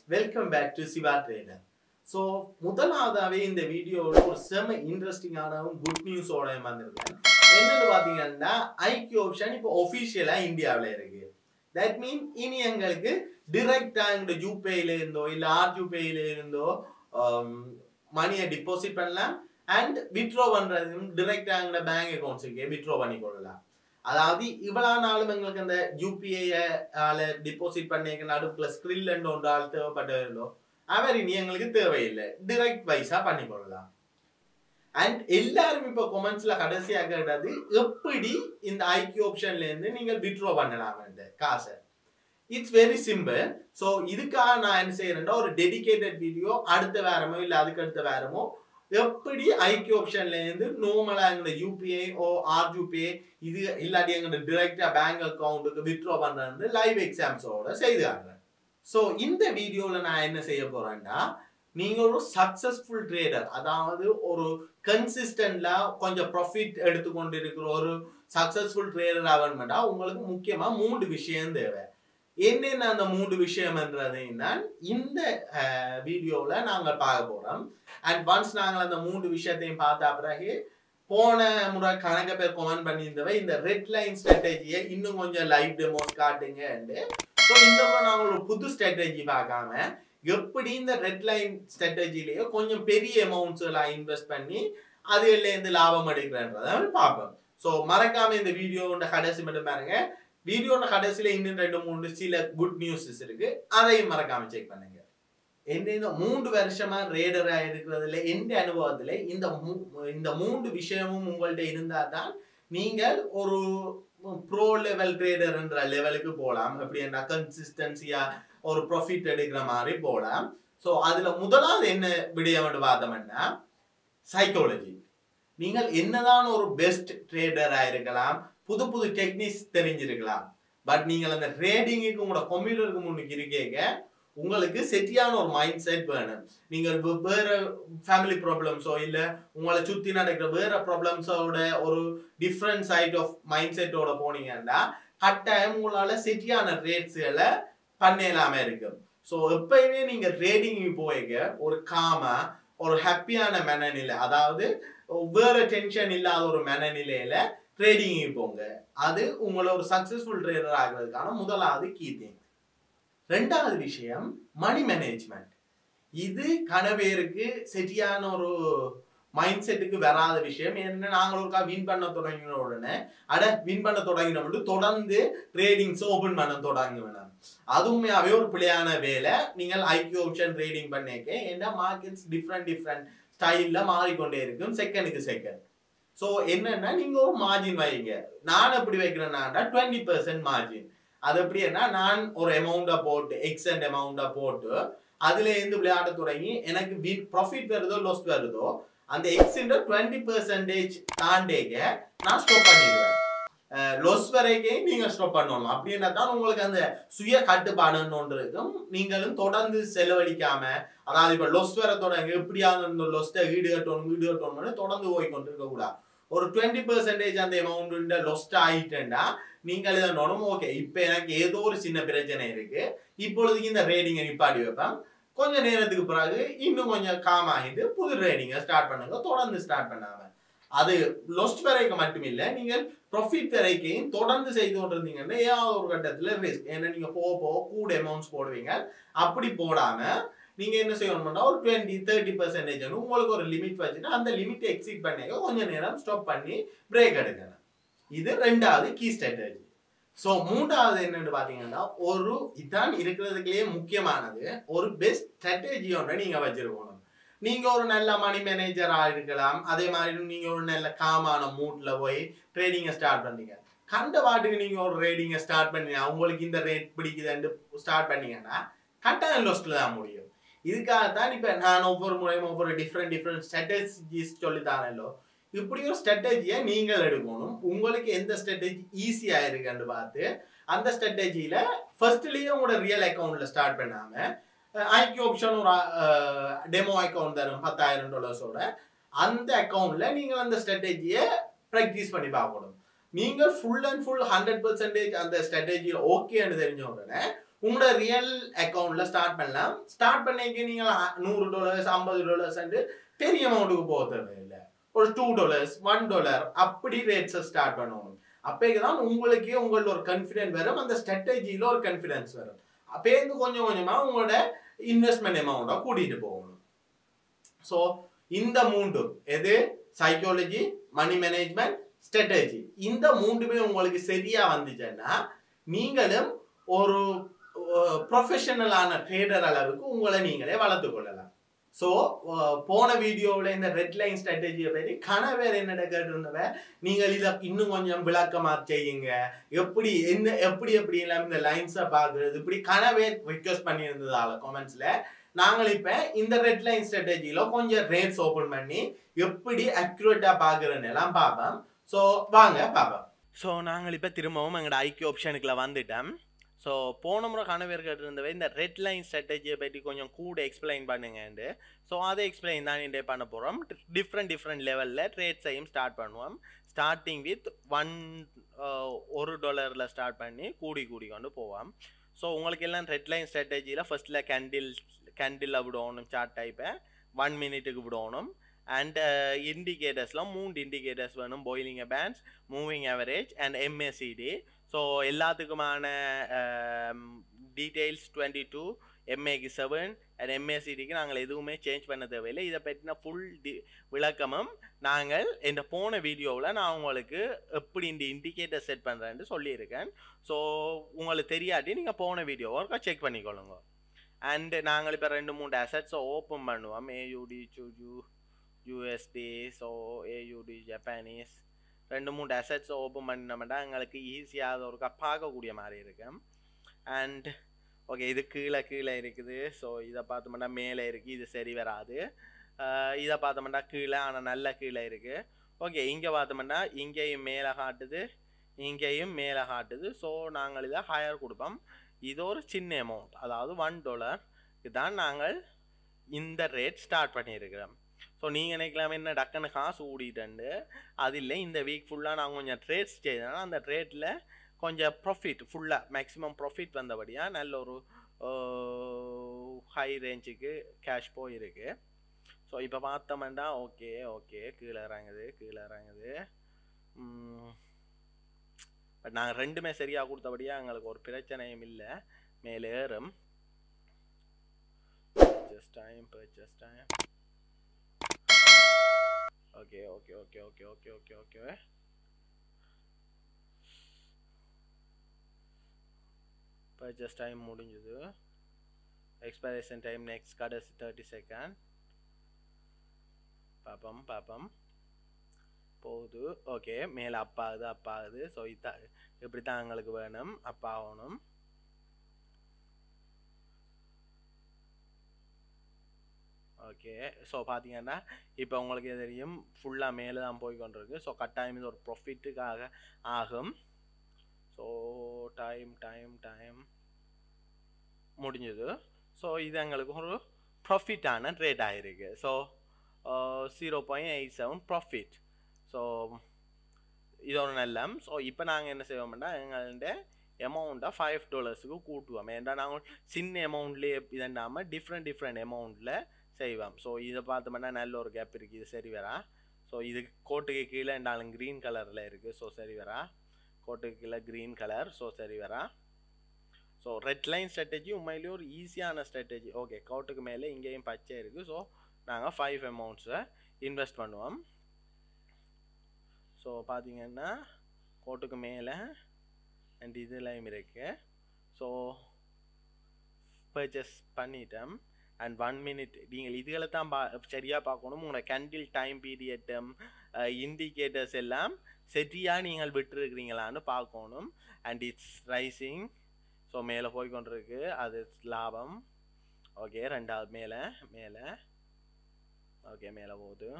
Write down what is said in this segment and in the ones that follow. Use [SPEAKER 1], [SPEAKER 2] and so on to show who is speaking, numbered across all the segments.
[SPEAKER 1] welcome back to Siva trader so முதலாவதாவே இந்த வீடியோவில் ஒரு செம இன்ட்ரெஸ்டிங்கானவும் குட் நியூஸோட வந்திருக்கேன் என்னன்னு பார்த்தீங்கன்னா ஐக்கிய ஆப்ஷன் இப்போ ஒஃபிஷியலாக இந்தியாவில் இருக்கு தட் மீன் இனி எங்களுக்கு டிரெக்டாக எங்களோட ஜூபேல இருந்தோ இல்லை ஆர் ஜூபேல இருந்தோ மணியை டிபாசிட் பண்ணலாம் அண்ட் வித்ட்ரா பண்ணுறதும் டிரெக்டாக எங்களோட பேங்க் அக்கௌண்ட்ஸுக்கு வித்ட்ரா பண்ணி கொள்ளலாம் அதாவது இவ்வளவு நாளும் எங்களுக்கு அந்த யூபிஐ டிபாசிட் பண்ணிக்க நடுப்புல ஸ்கிரில் அண்ட் ஒன்று ஆள் தேவைப்பட்டதோ அவர் இனி எங்களுக்கு தேவையில்லை டிரெக்ட் வைஸா பண்ணி கொள்ளலாம் அண்ட் எல்லாரும் இப்போ கொமெண்ட்ஸ்ல கடைசியா கேட்டது எப்படி இந்த ஐக்கிய ஆப்ஷன்ல இருந்து நீங்கள் வித்ட்ரா பண்ணலாம் காசை இட்ஸ் வெரி சிம்பிள் ஸோ இதுக்காக நான் என்ன செய்யறேன்னா ஒரு டெடிகேட்டட் வீடியோ அடுத்த வாரமோ இல்லை அதுக்கு அடுத்த வாரமோ எப்படி ஐக்கிய ஆப்ஷன்ல இருந்து நார்மலா எங்களோட யூபிஐ ஓ ஆர் யூபிஐ இது இல்லாட்டி எங்களோட டிரெக்டா பேங்க் அக்கௌண்ட்டுக்கு வித்ட்ரா பண்றது லைவ் எக்ஸாம்ஸோட செய்து காட்டுறேன் ஸோ இந்த வீடியோவில் நான் என்ன செய்ய போறேன்னா நீங்க ஒரு சக்சஸ்ஃபுல் ட்ரேடர் அதாவது ஒரு கன்சிஸ்டன்ட்ல கொஞ்சம் ப்ராஃபிட் எடுத்துக்கொண்டு இருக்கிற ஒரு சக்சஸ்ஃபுல் ட்ரேடர் ஆகணும்னா உங்களுக்கு முக்கியமா மூன்று விஷயம் தேவை என்னென்ன அந்த மூன்று விஷயம்ன்றதைன்னா இந்த வீடியோவில் நாங்கள் பார்க்க போகிறோம் அண்ட் ஒன்ஸ் நாங்கள் அந்த மூன்று விஷயத்தையும் பார்த்த பிறகு போன முறை கணக்க பேர் கமெண்ட் பண்ணியிருந்தவ இந்த ரெட் லைன் ஸ்ட்ராட்டஜியை இன்னும் கொஞ்சம் லைவ் டெமோஸ் காட்டுங்க ஸோ இந்த முறை நாங்கள் ஒரு புது ஸ்ட்ராட்டஜி பார்க்காம எப்படி இந்த ரெட் லைன் ஸ்ட்ராட்டஜிலேயே கொஞ்சம் பெரிய அமௌண்ட்ஸ் எல்லாம் இன்வெஸ்ட் பண்ணி அதுலேருந்து லாபம் எடுக்கிறன்றதை பார்ப்போம் ஸோ மறக்காம இந்த வீடியோட கடைசி மட்டும் பாருங்க வீடியோட கடைசியில இன்னும் ரெண்டு மூணு சில குட் நியூஸஸ் இருக்கு அதையும் மறக்காம செக் பண்ணுங்க என்ன மூன்று வருஷமா ரேடரா இருக்கிறதுல எந்த அனுபவத்துல இந்த இந்த மூன்று விஷயமும் உங்கள்ட்ட இருந்தா தான் நீங்கள் ஒரு ப்ரோ லெவல் ட்ரேடர்ன்ற லெவலுக்கு போகலாம் அப்படின்னா கன்சிஸ்டன்சியா ஒரு ப்ராஃபிட் எடுக்கிற மாதிரி போகலாம் ஸோ அதுல முதலாவது என்ன விடயம் பார்த்தோம்னா சைக்காலஜி நீங்கள் என்னதான் ஒரு பெஸ்ட் ட்ரேடரா இருக்கலாம் புது புது டெக்னிக்ஸ் தெரிஞ்சிருக்கலாம் பட் நீங்கள் அந்த ட்ரேடிங்குக்கு உங்களோட கம்ப்யூட்டருக்கு முன்னுக்கு இருக்கீங்க உங்களுக்கு செட்டியான ஒரு மைண்ட் செட் வேணும் நீங்கள் வேற ஃபேமிலி ப்ராப்ளம்ஸோ இல்லை உங்களை சுற்றி நடக்கிற வேற ப்ராப்ளம்ஸோட ஒரு டிஃப்ரெண்ட் சைட் ஆஃப் மைண்ட் செட்டோட போனீங்கன்னா கட்டாயம் உங்களால் செட்டியான ரேட்ஸுகளை பண்ணலாம இருக்கும் ஸோ எப்பயுமே நீங்கள் ட்ரேடிங் போய்க்க ஒரு காமா ஒரு ஹாப்பியான மனநிலை அதாவது வேற டென்ஷன் இல்லாத ஒரு மனநிலையில ட்ரேடிங் போங்க அது உங்களை ஒரு சக்சஸ்ஃபுல் ட்ரேடர் ஆகிறதுக்கான முதலாவது கீ திங் ரெண்டாவது விஷயம் மணி மேனேஜ்மெண்ட் இது கனவேருக்கு சரியான ஒரு மைண்ட் செட்டுக்கு வராத விஷயம் என்ன நாங்கள் ஒருக்கா வின் பண்ண தொடங்கின உடனே அட வின் பண்ண தொடங்கின தொடர்ந்து ட்ரேடிங்ஸ் ஓபன் பண்ண தொடங்க வேணாம் அதுவுமே ஒரு பிள்ளையான வேலை நீங்கள் ஐக்கிய ஆப்ஷன் ட்ரேடிங் பண்ணிக்க ஏன்னா மார்க்கெட்ஸ் டிஃப்ரெண்ட் டிஃப்ரெண்ட் ஸ்டைலில் மாறிக்கொண்டே இருக்கும் செகண்டுக்கு செகண்ட் ஸோ என்னன்னா நீங்க ஒரு மார்ஜின் வைங்க நான் எப்படி வைக்கிறேன்னா டுவெண்ட்டி பர்சன்ட் மார்ஜின் அது எப்படின்னா நான் ஒரு அமௌண்ட்டை போட்டு எக்ஸண்ட் அமௌண்ட்டை போட்டு அதுல இருந்து விளையாட தொடங்கி எனக்கு வின் ப்ராஃபிட் வருதோ லாஸ் வருதோ அந்த எக்ஸின்ற டுவெண்ட்டி பர்சன்டேஜ் தாண்டேக நான் ஸ்டாப் பண்ணிடுவேன் லொஸ் வரைக்கும் நீங்க ஸ்டாப் பண்ணணும் அப்படின்னா தான் உங்களுக்கு அந்த சுய கட்டுப்பாடுன்னு ஒன்று இருக்கும் நீங்களும் தொடர்ந்து செலவழிக்காம அதாவது இப்ப லொஸ் வர தொடங்க எப்படியாவது இந்த லொஸ்ட்டை ஈடு கட்டணும் ஈடு கட்டணும்னு தொடர்ந்து போய் கொண்டு இருக்க கூடாது ஒரு டுவெண்ட்டி பெர்சன்டேஜ் அந்த அமௌண்ட் லொஸ்ட் ஆயிட்டேன்டா நீங்கள் இதை நோடும் ஓகே இப்போ எனக்கு ஏதோ ஒரு சின்ன பிரச்சனை இருக்கு இப்பொழுதுக்கு இந்த ரேடிங்கை நிப்பாட்டி வைப்பேன் கொஞ்ச நேரத்துக்கு பிறகு இன்னும் கொஞ்சம் காம் ஆகிட்டு புது ரேடிங்கை ஸ்டார்ட் பண்ணுங்க தொடர்ந்து ஸ்டார்ட் பண்ணாம அது லொஸ்ட் வரைக்கும் மட்டும் இல்லை நீங்கள் ப்ராஃபிட் வரைக்கும் தொடர்ந்து செய்து கொண்டிருந்தீங்கன்னா ஏதாவது ஒரு கட்டத்தில் ரிஸ்க் ஏன்னா நீங்கள் போக போக கூட அமௌண்ட்ஸ் போடுவீங்க அப்படி போடாம நீங்க என்ன செய்யணும்னா ஒரு டுவெண்ட்டி தேர்ட்டி பர்சன்டேஜ் உங்களுக்கு ஒரு லிமிட் வச்சுட்டு அந்த லிமிட் எக்ஸிட் பண்ணி கொஞ்ச நேரம் ஸ்டாப் பண்ணி பிரேக் எடுக்கணும் இது ரெண்டாவது கீ ஸ்ட்ராட்டஜி ஸோ மூன்றாவது என்னன்னு பார்த்தீங்கன்னா ஒரு இதான் இருக்கிறதுக்குள்ளேயே முக்கியமானது ஒரு பெஸ்ட் ஸ்ட்ராட்டஜி ஒன்றை நீங்க வச்சிருக்கணும் நீங்க ஒரு நல்ல மணி மேனேஜரா இருக்கலாம் அதே மாதிரி நீங்க ஒரு நல்ல காமான மூட்ல போய் ட்ரேடிங்கை ஸ்டார்ட் பண்ணீங்க கண்ட பாட்டுக்கு நீங்க ஒரு ட்ரேடிங்கை ஸ்டார்ட் பண்ணீங்க உங்களுக்கு இந்த ரேட் பிடிக்குதுன்னு ஸ்டார்ட் பண்ணீங்கன்னா கட்டாயம் லொஸ்ட்ல தான் முடியும் இதுக்காகத்தான் இப்போ நான் ஒவ்வொரு முறையும் ஒவ்வொரு டிஃப்ரெண்ட் டிஃப்ரெண்ட் ஸ்ட்ராட்டஜிஸ் சொல்லித்தானല്ലോ இப்படி ஒரு ஸ்ட்ராட்டஜியை நீங்கள் எடுக்கணும் உங்களுக்கு எந்த ஸ்ட்ராட்டஜி ஈஸியாக இருக்குன்னு பார்த்து அந்த ஸ்ட்ராட்டஜியில் ஃபர்ஸ்ட்லேயே உங்களோட ரியல் அக்கௌண்ட்ல ஸ்டார்ட் பண்ணாமல் ஐக்கிய ஆப்ஷன் ஒரு டெமோ அக்கௌண்ட் தரும் பத்தாயிரம் டாலர்ஸோட அந்த அக்கௌண்ட்ல நீங்கள் அந்த ஸ்ட்ராட்டஜியை ப்ராக்டிஸ் பண்ணி பார்க்கணும் நீங்கள் full and full hundred percentage அந்த ஸ்ட்ராட்டஜியில் ஓகேன்னு தெரிஞ்ச உடனே உங்களோட ரியல் அக்கௌண்ட்ல ஸ்டார்ட் பண்ணலாம் ஸ்டார்ட் பண்ணிக்க நீங்க நூறு டாலர்ஸ் ஐம்பது டாலர்ஸ் பெரிய அமௌண்ட்டுக்கு போக தேவையில்லை ஒரு டூ டாலர்ஸ் ஒன் டாலர் அப்படி ரேட்ஸை ஸ்டார்ட் பண்ணணும் அப்போக்கு தான் உங்களுக்கே உங்களோட ஒரு கான்ஃபிடென்ட் வரும் அந்த ஸ்ட்ராட்டஜியில் ஒரு கான்ஃபிடன்ஸ் வரும் அப்பேருந்து கொஞ்சம் கொஞ்சமாக உங்களோட இன்வெஸ்ட்மெண்ட் அமௌண்ட்டை கூட்டிகிட்டு போகணும் ஸோ இந்த மூன்று எது சைக்காலஜி மணி மேனேஜ்மெண்ட் ஸ்ட்ராட்டஜி இந்த மூன்றுமே உங்களுக்கு சரியா வந்துச்சுன்னா நீங்களும் ஒரு ப்ரொஃபஷனலான ட்ரேடர் அளவுக்கு உங்களை நீங்களே வளர்த்து கொள்ளலாம் ஸோ போன வீடியோவில் இந்த ரெட் லைன் ஸ்ட்ராட்டஜியை பற்றி கணவர் என்னட கேட்டிருந்தவ நீங்கள் இதை இன்னும் கொஞ்சம் விளக்கமா செய்யுங்க எப்படி என்ன எப்படி எப்படி எல்லாம் இந்த லைன்ஸை பார்க்குறது இப்படி கனவே ரிக்வெஸ்ட் பண்ணியிருந்ததால கமெண்ட்ஸில் நாங்கள் இப்போ இந்த ரெட் லைன் ஸ்ட்ராட்டஜியில் கொஞ்சம் ரேட்ஸ் ஓப்பன் பண்ணி எப்படி அக்யூரேட்டாக பார்க்குறேன்னு எல்லாம் பார்ப்போம் ஸோ வாங்க பார்ப்போம் ஸோ நாங்கள் இப்போ திரும்பவும் எங்களோட ஐக்கிய ஆப்ஷனுக்குள்ள வந்துட்டோம் ஸோ போன முறை கணவர் கேட்டிருந்தவை இந்த ரெட் லைன் ஸ்ட்ராட்டஜியை பற்றி கொஞ்சம் கூட எக்ஸ்பிளைன் பண்ணுங்கண்டு ஸோ அதை எக்ஸ்பிளைன் தான் இன்றைய பண்ண போகிறோம் டிஃப்ரெண்ட் டிஃப்ரெண்ட் லெவலில் ட்ரேட்ஸையும் ஸ்டார்ட் பண்ணுவோம் ஸ்டார்டிங் வித் ஒன் ஒரு டாலரில் ஸ்டார்ட் பண்ணி கூடி கூடி கொண்டு போவோம் ஸோ உங்களுக்கு எல்லாம் ரெட் லைன் ஸ்ட்ராட்டஜியில் ஃபர்ஸ்ட்டில் கேண்டில் கேண்டில் விடணும் சார்ட் டைப்பை ஒன் மினிட்டுக்கு விடணும் அண்ட் இண்டிகேட்டர்ஸ்லாம் மூணு இண்டிகேட்டர்ஸ் வேணும் Bollinger bands moving average and MACD so எல்லாத்துக்குமான டீட்டெயில்ஸ் டுவெண்ட்டி டூ எம்ஏக்கு செவன் அண்ட் எம்ஏசிடிக்கு நாங்கள் எதுவுமே சேஞ்ச் பண்ண தேவையில்லை இதை பற்றின ஃபுல் டி விளக்கமும் நாங்கள் இந்த போன வீடியோவில் நான் உங்களுக்கு எப்படி இந்த இண்டிகேட்டர் செட் பண்ணுறேன்னு சொல்லியிருக்கேன் ஸோ உங்களுக்கு தெரியாட்டி நீங்கள் போன வீடியோ ஒர்க்காக செக் பண்ணிக்கொள்ளுங்க அண்ட் நாங்கள் இப்போ ரெண்டு மூணு அசட்ஸை ஓப்பன் பண்ணுவோம் ஏயூடி சுஜு யூஎஸ்டி ஸோ ஏயூடி ஜப்பானீஸ் ரெண்டு மூணு அசட்ஸை ஓப்பன் பண்ணினோம்னா எங்களுக்கு ஈஸியாக ஒரு பார்க்கக்கூடிய மாதிரி இருக்கு அண்ட் ஓகே இது கீழே கீழே இருக்குது ஸோ இதை பார்த்தோம்னா மேலே இருக்குது இது சரி வராது இதை பார்த்தோம்னா கீழே ஆனால் நல்ல கீழே இருக்குது ஓகே இங்கே பார்த்தோம்னா இங்கேயும் மேலே காட்டுது இங்கேயும் மேலே காட்டுது ஸோ நாங்கள் இதை ஹையர் கொடுப்போம் இது ஒரு சின்ன அமௌண்ட் அதாவது ஒன் டாலர் இதுதான் நாங்கள் இந்த ரேட் ஸ்டார்ட் பண்ணியிருக்கிறோம் ஸோ நீங்கள் நினைக்கலாம் என்ன டக்குன்னு காசு ஊடிட்டு அது இல்லை இந்த வீக் ஃபுல்லாக நான் கொஞ்சம் ட்ரேட்ஸ் செய்தேன்னா அந்த ட்ரேட்டில் கொஞ்சம் ப்ராஃபிட் ஃபுல்லாக மேக்ஸிமம் ப்ராஃபிட் வந்தபடியாக நல்ல ஒரு ஹை ரேஞ்சுக்கு கேஷ் போயிருக்கு ஸோ இப்போ பார்த்தோம்னா ஓகே ஓகே கீழே இறங்குது கீழே இறங்குது பட் நாங்கள் ரெண்டுமே சரியாக கொடுத்தபடியாக எங்களுக்கு ஒரு பிரச்சனையும் இல்லை மேலே ஏறும் purchase time purchase time okay okay okay okay okay okay okay purchase time முடிஞ்சது எக்ஸ்பைரேஷன் டைம் நெக்ஸ்ட் கடைசி தேர்ட்டி செகண்ட் பார்ப்போம் பார்ப்போம் போகுது ஓகே மேலே அப் ஆகுது அப் ஆகுது ஸோ இத்தா இப்படி தான் எங்களுக்கு வேணும் அப் ஆகணும் ஓகே ஸோ பார்த்தீங்கன்னா இப்போ உங்களுக்கு தெரியும் ஃபுல்லாக மேலே தான் போய் கொண்டிருக்கு ஸோ கட்டாயம் இது ஒரு ப்ரொஃபிட்டுக்காக ஆகும் ஸோ டைம் டைம் டைம் முடிஞ்சது ஸோ இது எங்களுக்கு ஒரு ப்ராஃபிட்டான ட்ரேட் ஆகிருக்கு so zero point eight seven profit so இது ஒரு நல்ல ஸோ இப்போ நாங்கள் என்ன செய்வோம்னா எங்கள்கிட்ட அமௌண்ட்டை ஃபைவ் டாலர்ஸுக்கு கூட்டுவோம் ஏன்னா நாங்கள் சின்ன அமௌண்ட்லேயே இதண்டாமல் டிஃப்ரெண்ட் டிஃப்ரெண்ட் அமௌண்ட்டில் செய்வோம் ஸோ இதை பார்த்தோம்னா நல்ல ஒரு கேப் இருக்குது இது சரி வரா ஸோ இது கோட்டுக்கு கீழே இருந்தாலும் க்ரீன் கலரில் இருக்குது ஸோ சரி வரா கோட்டுக்கு கீழே க்ரீன் கலர் ஸோ சரி வரா ஸோ ரெட் லைன் ஸ்ட்ராட்டஜி உண்மையிலேயே ஒரு ஈஸியான ஸ்ட்ராட்டஜி ஓகே கோட்டுக்கு மேலே இங்கேயும் பச்சை இருக்குது ஸோ நாங்கள் ஃபைவ் அமௌண்ட்ஸை இன்வெஸ்ட் பண்ணுவோம் ஸோ பார்த்தீங்கன்னா கோட்டுக்கு மேலே அண்ட் இதுலையும் இருக்கு ஸோ பர்ச்சேஸ் பண்ணிட்டேன் அண்ட் ஒன் மினிட் நீங்கள் இதுகளை தான் பா சரியாக பார்க்கணும் உங்களோட கேண்டில் டைம் பீரியட்டும் இண்டிகேட்டர்ஸ் எல்லாம் சரியாக நீங்கள் விட்டுருக்கிறீங்களான்னு பார்க்கணும் அண்ட் இட்ஸ் ரைசிங் ஸோ மேலே போய் கொண்டிருக்கு அது லாபம் ஓகே ரெண்டாவது மேலே மேலே ஓகே மேலே போகுது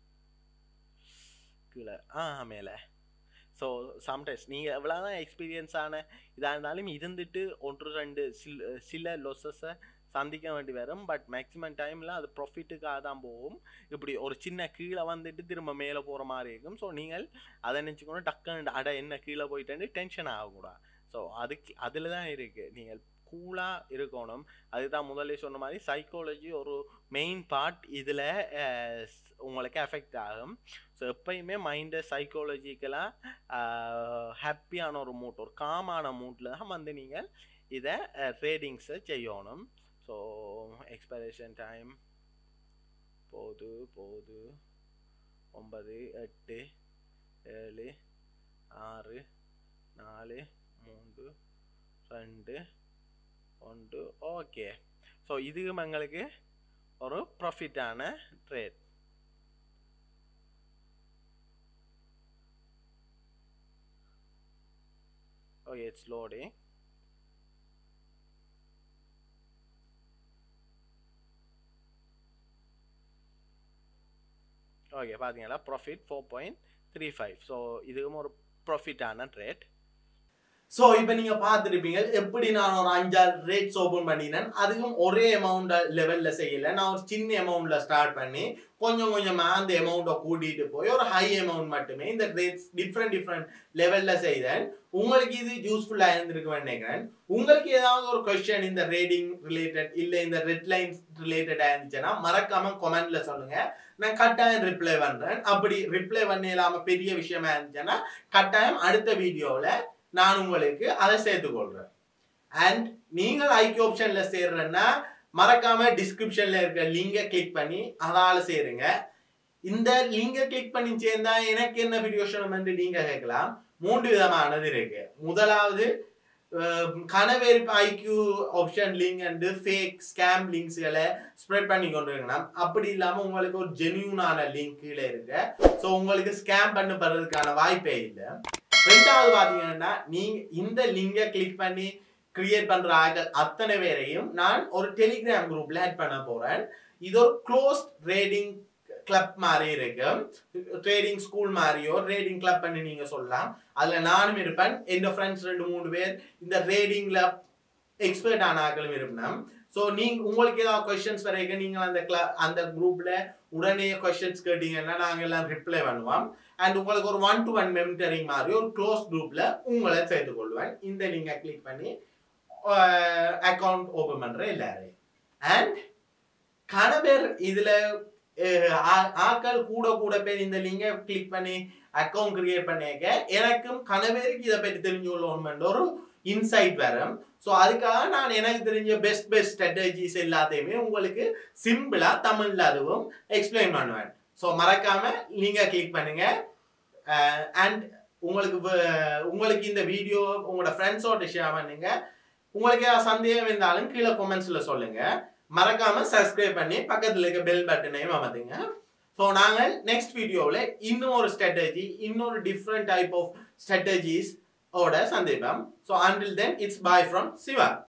[SPEAKER 1] கீழே ஆ மேலே ஸோ சம்டைம்ஸ் நீங்கள் எவ்வளோதான் எக்ஸ்பீரியன்ஸான இதாக இருந்தாலும் இருந்துட்டு ஒன்று ரெண்டு சில சில லொஸஸை சந்திக்க வேண்டி வரும் பட் மேக்ஸிமம் டைமில் அது ப்ராஃபிட்டுக்காக தான் போகும் இப்படி ஒரு சின்ன கீழே வந்துட்டு திரும்ப மேலே போகிற மாதிரி இருக்கும் ஸோ நீங்கள் அதை நினச்சிக்கணும் டக்குன்னு அட என்ன கீழே போயிட்டேன்னு டென்ஷன் ஆகக்கூடாது ஸோ அதுக்கு அதில் தான் இருக்குது நீங்கள்
[SPEAKER 2] கூலாக இருக்கணும் அதுதான் முதல்ல சொன்ன மாதிரி சைக்காலஜி ஒரு மெயின் பார்ட் இதில் உங்களுக்கு எஃபெக்ட் ஆகும் ஸோ எப்பயுமே மைண்டை சைக்காலஜிக்கலாக ஹாப்பியான ஒரு மூட் ஒரு காமான மூட்டில் தான் வந்து நீங்கள் இதை ட்ரேடிங்ஸை செய்யணும் ஸோ எக்ஸ்பைரேஷன் டைம் போகுது போகுது ஒன்பது எட்டு ஏழு ஆறு நாலு மூன்று ரெண்டு ஒன்று ஓகே ஸோ இதுவும் எங்களுக்கு ஒரு ப்ராஃபிட்டான trade okay it's loading okay பார்த்தீங்களா profit four point three five so இதுவும் ஒரு ப்ராஃபிட்டான ட்ரேட்
[SPEAKER 1] ஸோ இப்போ நீங்க பார்த்துருப்பீங்க எப்படி நான் ஒரு அஞ்சாறு ரேட்ஸ் ஓப்பன் பண்ணினேன் அதுக்கும் ஒரே அமௌண்ட் லெவல்ல செய்யல நான் ஒரு சின்ன அமௌண்ட்ல ஸ்டார்ட் பண்ணி கொஞ்சம் கொஞ்சமா அந்த அமௌண்ட்டை கூட்டிட்டு போய் ஒரு ஹை அமௌண்ட் மட்டுமே இந்த ரேட்ஸ் டிஃப்ரெண்ட் டிஃப்ரெண்ட் லெவல்ல செய்தேன் உங்களுக்கு இது யூஸ்ஃபுல்லா இருந்திருக்கு நினைக்கிறேன் உங்களுக்கு ஏதாவது ஒரு கொஸ்டின் இந்த ரேடிங் ரிலேட்டட் இல்ல இந்த ரெட் லைன்ஸ் ரிலேட்டடா இருந்துச்சுன்னா மறக்காம கமெண்ட்ல சொல்லுங்க நான் கட்டாயம் ரிப்ளை பண்றேன் அப்படி ரிப்ளை பண்ண இல்லாம பெரிய விஷயமா இருந்துச்சுன்னா கட்டாயம் அடுத்த வீடியோவில் நான் உங்களுக்கு அதை சேர்த்துக்கொள்றேன் அண்ட் நீங்கள் ஐக்கிய ஆப்ஷன்ல சேர்றேன்னா மறக்காம டிஸ்கிரிப்ஷன்ல இருக்க லிங்கை கிளிக் பண்ணி அதால சேருங்க இந்த லிங்கை கிளிக் பண்ணி சேர்ந்தா எனக்கு என்ன பிரியோஷனம் என்று நீங்க கேட்கலாம் மூன்று விதமானது இருக்கு முதலாவது கனவேற்பு IQ option link and fake scam லிங்க்ஸ்களை ஸ்ப்ரெட் பண்ணி கொண்டு இருக்கணும் அப்படி இல்லாமல் உங்களுக்கு ஒரு ஜென்யூனான லிங்க் கீழே இருக்கு ஸோ உங்களுக்கு ஸ்கேம் பண்ணப்படுறதுக்கான வாய்ப்பே இல்லை ரெண்டாவது பார்த்தீங்கன்னா நீங்க இந்த லிங்கை கிளிக் பண்ணி கிரியேட் பண்ற ஆட்கள் அத்தனை பேரையும் நான் ஒரு டெலிகிராம் குரூப்ல ஆட் பண்ண போறேன் இது ஒரு க்ளோஸ் ட்ரேடிங் கிளப் மாதிரி இருக்கு ட்ரேடிங் ஸ்கூல் மாதிரியோ ட்ரேடிங் கிளப் பண்ணி நீங்க சொல்லலாம் அதுல நானும் இருப்பேன் என் ஃப்ரெண்ட்ஸ் ரெண்டு மூணு பேர் இந்த ட்ரேடிங்ல எக்ஸ்பர்ட் ஆன ஆட்களும் இருப்பேன் ஸோ நீங்க உங்களுக்கு ஏதாவது கொஸ்டின்ஸ் வரைக்கும் நீங்க அந்த கிள அந்த குரூப்ல உடனே கொஸ்டின்ஸ் கேட்டீங்கன்னா நாங்க எல்லாம் ரிப்ளை பண்ணுவோம் அண்ட் உங்களுக்கு ஒரு ஒன் டு ஒன் மென்டரிங் மாதிரி ஒரு க்ளோஸ் குரூப்ல உங்களை சேர்த்து கொள்வேன் இந்த லிங்கை கிளிக் பண்ணி அக்கௌண்ட் ஓபன் பண்ற எல்லாரையும் அண்ட் கணவர் இதுல ஆக்கள் கூட கூட பேர் இந்த லிங்கை கிளிக் பண்ணி அக்கௌண்ட் கிரியேட் பண்ணிக்க எனக்கும் கணவருக்கு இதை பற்றி தெரிஞ்சு கொள்ளணும்ன்ற ஒரு இன்சைட் வரும் ஸோ அதுக்காக நான் எனக்கு தெரிஞ்ச பெஸ்ட் பெஸ்ட் ஸ்ட்ராட்டஜிஸ் எல்லாத்தையுமே உங்களுக்கு சிம்பிளா தமிழ்ல அதுவும் எக்ஸ்பிளைன் பண்ணுவேன் ஸோ மறக்காம நீங்க கிளிக் பண்ணுங்க அண்ட் உங்களுக்கு உங்களுக்கு இந்த வீடியோ உங்களோட ஃப்ரெண்ட்ஸோட ஷேர் பண்ணுங்க உங்களுக்கு ஏதாவது சந்தேகம் இருந்தாலும் கீழே கொமெண்ட்ஸ்ல சொல்லுங்க மறக்காம சப்ஸ்கிரைப் பண்ணி பக்கத்துல இருக்க பெல் பட்டனையும் அமர்த்துங்க ஸோ நாங்கள் நெக்ஸ்ட் வீடியோவில் இன்னும் ஒரு ஸ்ட்ராட்டஜி இன்னொரு டிஃப்ரெண்ட் டைப் ஆஃப் ஸ்ட்ராட்டஜிஸ் ஓட சந்திப்போம் so until then it's bye from Siva